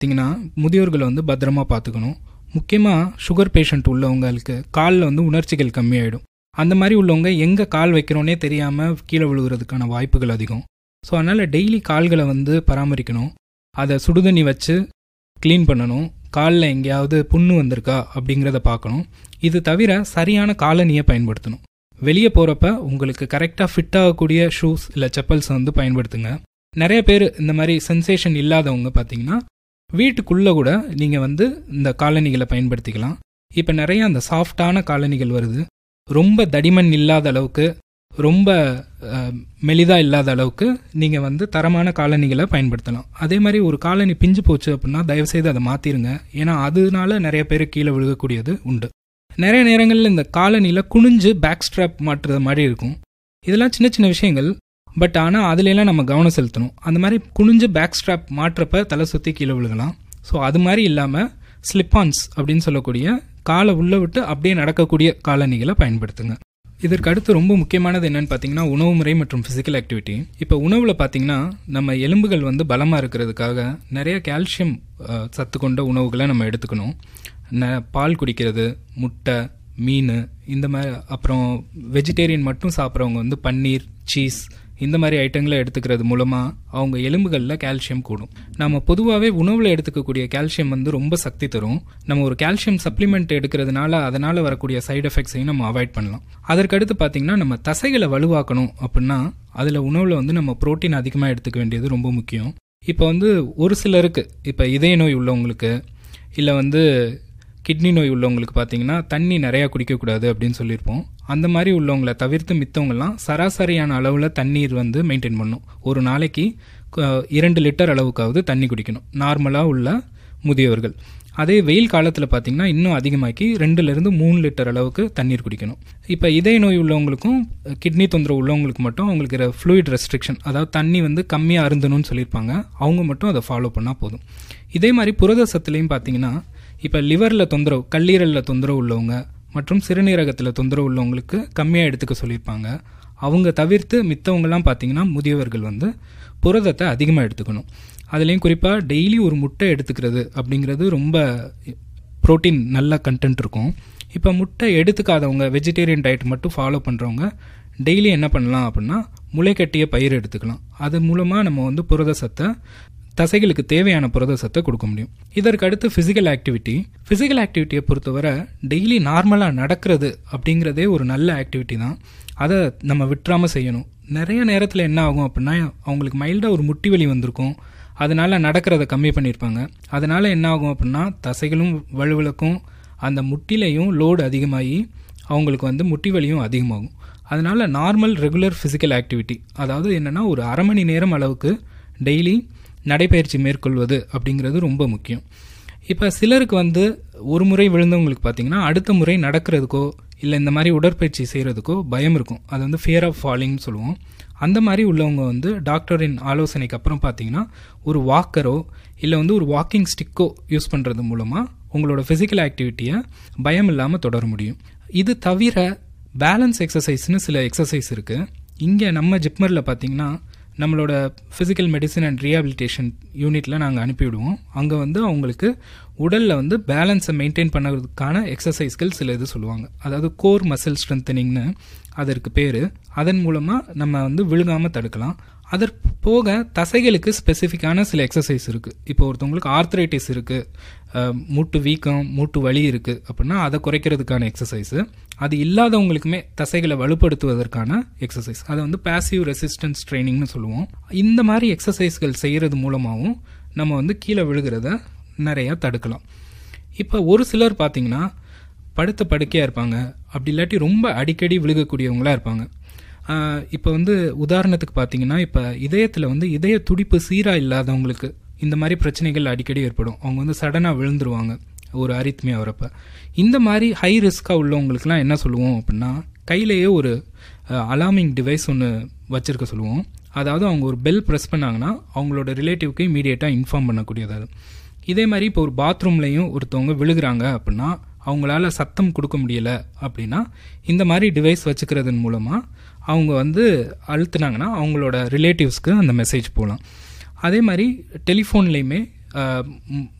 பார்த்தீங்கன்னா முதியோர்களை வந்து பத்திரமா பார்த்துக்கணும் முக்கியமாக சுகர் பேஷண்ட் உள்ளவங்களுக்கு காலில் வந்து உணர்ச்சிகள் கம்மியாயிடும் அந்த மாதிரி உள்ளவங்க எங்கே கால் வைக்கிறோன்னே தெரியாமல் கீழே விழுகிறதுக்கான வாய்ப்புகள் அதிகம் ஸோ அதனால் டெய்லி கால்களை வந்து பராமரிக்கணும் அதை சுடுதண்ணி வச்சு க்ளீன் பண்ணணும் காலில் எங்கேயாவது புண்ணு வந்திருக்கா அப்படிங்கிறத பார்க்கணும் இது தவிர சரியான காலணியை பயன்படுத்தணும் வெளியே போகிறப்ப உங்களுக்கு கரெக்டாக ஃபிட் ஆகக்கூடிய ஷூஸ் இல்லை செப்பல்ஸ் வந்து பயன்படுத்துங்க நிறைய பேர் இந்த மாதிரி சென்சேஷன் இல்லாதவங்க பார்த்தீங்கன்னா வீட்டுக்குள்ளே கூட நீங்கள் வந்து இந்த காலணிகளை பயன்படுத்திக்கலாம் இப்போ நிறைய அந்த சாஃப்டான காலணிகள் வருது ரொம்ப தடிமன் இல்லாத அளவுக்கு ரொம்ப மெலிதாக இல்லாத அளவுக்கு நீங்கள் வந்து தரமான காலணிகளை பயன்படுத்தலாம் அதே மாதிரி ஒரு காலனி பிஞ்சு போச்சு அப்படின்னா தயவுசெய்து அதை மாற்றிருங்க ஏன்னா அதனால நிறைய பேர் கீழே விழுகக்கூடியது உண்டு நிறைய நேரங்களில் இந்த காலனியில் குனிஞ்சு பேக் ஸ்ட்ராப் மாட்டுறது மாதிரி இருக்கும் இதெல்லாம் சின்ன சின்ன விஷயங்கள் பட் ஆனால் அதுலலாம் நம்ம கவனம் செலுத்தணும் அந்த மாதிரி குனிஞ்சு பேக் ஸ்ட்ராப் மாட்டுறப்ப தலை சுற்றி கீழே விழுகலாம் ஸோ அது மாதிரி இல்லாமல் ஸ்லிப்பான்ஸ் அப்படின்னு சொல்லக்கூடிய காலை உள்ளே விட்டு அப்படியே நடக்கக்கூடிய காலணிகளை பயன்படுத்துங்க இதற்கு அடுத்து ரொம்ப முக்கியமானது என்னன்னு பார்த்தீங்கன்னா உணவு முறை மற்றும் ஃபிசிக்கல் ஆக்டிவிட்டி இப்போ உணவில் பார்த்தீங்கன்னா நம்ம எலும்புகள் வந்து பலமாக இருக்கிறதுக்காக நிறைய கால்சியம் சத்து கொண்ட உணவுகளை நம்ம எடுத்துக்கணும் ந பால் குடிக்கிறது முட்டை மீன் இந்த மாதிரி அப்புறம் வெஜிடேரியன் மட்டும் சாப்பிட்றவங்க வந்து பன்னீர் சீஸ் இந்த மாதிரி ஐட்டங்களை எடுத்துக்கிறது மூலமாக அவங்க எலும்புகளில் கால்சியம் கூடும் நம்ம பொதுவாகவே உணவில் எடுத்துக்கக்கூடிய கால்சியம் வந்து ரொம்ப சக்தி தரும் நம்ம ஒரு கால்சியம் சப்ளிமெண்ட் எடுக்கிறதுனால அதனால் வரக்கூடிய சைடு எஃபெக்ட்ஸையும் நம்ம அவாய்ட் பண்ணலாம் அதற்கடுத்து பார்த்தீங்கன்னா நம்ம தசைகளை வலுவாக்கணும் அப்படின்னா அதில் உணவில் வந்து நம்ம புரோட்டீன் அதிகமாக எடுத்துக்க வேண்டியது ரொம்ப முக்கியம் இப்போ வந்து ஒரு சிலருக்கு இப்போ இதய நோய் உள்ளவங்களுக்கு இல்லை வந்து கிட்னி நோய் உள்ளவங்களுக்கு பார்த்தீங்கன்னா தண்ணி நிறையா குடிக்கக்கூடாது அப்படின்னு சொல்லியிருப்போம் அந்த மாதிரி உள்ளவங்களை தவிர்த்து மித்தவங்கலாம் சராசரியான அளவில் தண்ணீர் வந்து மெயின்டைன் பண்ணும் ஒரு நாளைக்கு இரண்டு லிட்டர் அளவுக்காவது தண்ணி குடிக்கணும் நார்மலாக உள்ள முதியவர்கள் அதே வெயில் காலத்தில் பார்த்தீங்கன்னா இன்னும் அதிகமாக்கி ரெண்டுலேருந்து மூணு லிட்டர் அளவுக்கு தண்ணீர் குடிக்கணும் இப்போ இதய நோய் உள்ளவங்களுக்கும் கிட்னி தொந்தரவு உள்ளவங்களுக்கு மட்டும் அவங்களுக்கு ஃப்ளூயிட் ரெஸ்ட்ரிக்ஷன் அதாவது தண்ணி வந்து கம்மியாக அருந்தணும்னு சொல்லியிருப்பாங்க அவங்க மட்டும் அதை ஃபாலோ பண்ணால் போதும் இதே மாதிரி புரத சத்துலேயும் பார்த்தீங்கன்னா இப்போ லிவரில் தொந்தரவு கல்லீரலில் தொந்தரவு உள்ளவங்க மற்றும் சிறுநீரகத்தில் தொந்தரவு உள்ளவங்களுக்கு கம்மியாக எடுத்துக்க சொல்லியிருப்பாங்க அவங்க தவிர்த்து மித்தவங்கலாம் பார்த்தீங்கன்னா முதியவர்கள் வந்து புரதத்தை அதிகமாக எடுத்துக்கணும் அதுலேயும் குறிப்பாக டெய்லி ஒரு முட்டை எடுத்துக்கிறது அப்படிங்கிறது ரொம்ப ப்ரோட்டீன் நல்ல கண்டென்ட் இருக்கும் இப்போ முட்டை எடுத்துக்காதவங்க வெஜிடேரியன் டயட் மட்டும் ஃபாலோ பண்ணுறவங்க டெய்லி என்ன பண்ணலாம் அப்படின்னா முளைக்கட்டிய பயிர் எடுத்துக்கலாம் அது மூலமாக நம்ம வந்து புரத சத்தை தசைகளுக்கு தேவையான புரத சத்தை கொடுக்க முடியும் இதற்கு அடுத்து ஃபிசிக்கல் ஆக்டிவிட்டி ஃபிசிக்கல் ஆக்டிவிட்டியை பொறுத்தவரை டெய்லி நார்மலாக நடக்கிறது அப்படிங்கிறதே ஒரு நல்ல ஆக்டிவிட்டி தான் அதை நம்ம விட்டுறாமல் செய்யணும் நிறைய நேரத்தில் என்ன ஆகும் அப்படின்னா அவங்களுக்கு மைல்டாக ஒரு முட்டி வலி வந்திருக்கும் அதனால நடக்கிறத கம்மி பண்ணியிருப்பாங்க அதனால என்ன ஆகும் அப்படின்னா தசைகளும் வலுவிளக்கும் அந்த முட்டிலையும் லோடு அதிகமாகி அவங்களுக்கு வந்து முட்டி வலியும் அதிகமாகும் அதனால நார்மல் ரெகுலர் ஃபிசிக்கல் ஆக்டிவிட்டி அதாவது என்னென்னா ஒரு அரை மணி நேரம் அளவுக்கு டெய்லி நடைப்பயிற்சி மேற்கொள்வது அப்படிங்கிறது ரொம்ப முக்கியம் இப்போ சிலருக்கு வந்து ஒரு முறை விழுந்தவங்களுக்கு பார்த்தீங்கன்னா அடுத்த முறை நடக்கிறதுக்கோ இல்லை இந்த மாதிரி உடற்பயிற்சி செய்கிறதுக்கோ பயம் இருக்கும் அது வந்து ஃபியர் ஆஃப் ஃபாலிங்னு சொல்லுவோம் அந்த மாதிரி உள்ளவங்க வந்து டாக்டரின் ஆலோசனைக்கு அப்புறம் பார்த்தீங்கன்னா ஒரு வாக்கரோ இல்லை வந்து ஒரு வாக்கிங் ஸ்டிக்கோ யூஸ் பண்ணுறது மூலமாக உங்களோட ஃபிசிக்கல் ஆக்டிவிட்டியை பயம் இல்லாமல் தொடர முடியும் இது தவிர பேலன்ஸ் எக்ஸசைஸ்னு சில எக்ஸசைஸ் இருக்குது இங்கே நம்ம ஜிப்மரில் பார்த்தீங்கன்னா நம்மளோட ஃபிசிக்கல் மெடிசன் அண்ட் ரீஹாபிலிட்டேஷன் யூனிட்டில் நாங்கள் அனுப்பிவிடுவோம் அங்கே வந்து அவங்களுக்கு உடலில் வந்து பேலன்ஸை மெயின்டைன் பண்ணுறதுக்கான எக்ஸசைஸ்கள் சில இது சொல்லுவாங்க அதாவது கோர் மசில் ஸ்ட்ரென்தனிங்னு அதற்கு பேர் அதன் மூலமாக நம்ம வந்து விழுகாமல் தடுக்கலாம் அதற்கு போக தசைகளுக்கு ஸ்பெசிஃபிக்கான சில எக்ஸசைஸ் இருக்குது இப்போ ஒருத்தவங்களுக்கு ஆர்த்ரைட்டிஸ் இருக்குது மூட்டு வீக்கம் மூட்டு வலி இருக்குது அப்படின்னா அதை குறைக்கிறதுக்கான எக்ஸசைஸு அது இல்லாதவங்களுக்குமே தசைகளை வலுப்படுத்துவதற்கான எக்ஸசைஸ் அதை வந்து பேசிவ் ரெசிஸ்டன்ஸ் ட்ரைனிங்னு சொல்லுவோம் இந்த மாதிரி எக்ஸசைஸ்கள் செய்கிறது மூலமாகவும் நம்ம வந்து கீழே விழுகிறத நிறையா தடுக்கலாம் இப்போ ஒரு சிலர் பார்த்தீங்கன்னா படுத்த படுக்கையாக இருப்பாங்க அப்படி இல்லாட்டி ரொம்ப அடிக்கடி விழுகக்கூடியவங்களாக இருப்பாங்க இப்போ வந்து உதாரணத்துக்கு பார்த்தீங்கன்னா இப்போ இதயத்தில் வந்து இதய துடிப்பு சீராக இல்லாதவங்களுக்கு இந்த மாதிரி பிரச்சனைகள் அடிக்கடி ஏற்படும் அவங்க வந்து சடனாக விழுந்துருவாங்க ஒரு அரித்மியா வரப்ப இந்த மாதிரி ஹை ரிஸ்க்காக உள்ளவங்களுக்குலாம் என்ன சொல்லுவோம் அப்படின்னா கையிலேயே ஒரு அலார்மிங் டிவைஸ் ஒன்று வச்சுருக்க சொல்லுவோம் அதாவது அவங்க ஒரு பெல் ப்ரெஸ் பண்ணாங்கன்னா அவங்களோட ரிலேட்டிவ்க்கு இமீடியட்டாக இன்ஃபார்ம் பண்ணக்கூடியது அது இதே மாதிரி இப்போ ஒரு பாத்ரூம்லையும் ஒருத்தவங்க விழுகிறாங்க அப்படின்னா அவங்களால சத்தம் கொடுக்க முடியல அப்படின்னா இந்த மாதிரி டிவைஸ் வச்சுக்கிறதன் மூலமாக அவங்க வந்து அழுத்துனாங்கன்னா அவங்களோட ரிலேட்டிவ்ஸ்க்கு அந்த மெசேஜ் போகலாம் அதே மாதிரி டெலிஃபோன்லேயுமே அஹ், ம்,